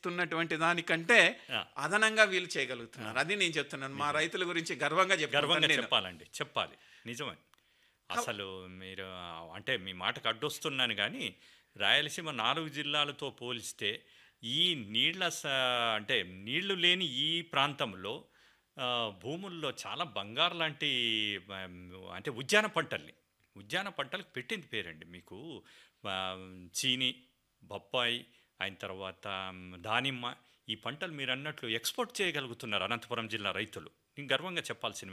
చేస్తున్నటువంటి దానికంటే ఆ. అదనంగా వీళ్ళు చేయగలుగుతున్నారు అది నేను చెప్తున్నాను మా రైతుల గురించి గర్వంగా గర్వంగా చెప్పుకుంటాను నేను. చెప్పాలండి చెప్పాలి నిజమే అసలు మీరు అంటే మీ మాటకు అడ్డొస్తున్నాను కానీ రాయలసీమ నాలుగు జిల్లాలతో పోలిస్తే ఈ నీళ్ల స- అంటే నీళ్లు లేని ఈ ప్రాంతంలో ఆ, భూముల్లో చాలా బంగారు లాంటి ఆ, అంటే ఉద్యాన పంటల్ని ఉద్యాన పంటలకు పెట్టింది పేరండి మీకు ఆ, చీని బొప్పాయి అయిన తర్వాత మ్, దానిమ్మ ఈ పంటలు మీరు అన్నట్లు ఎక్స్పోర్ట్ చేయగలుగుతున్నారు అనంతపురం జిల్లా రైతులు నేను గర్వంగా చెప్పాల్సిన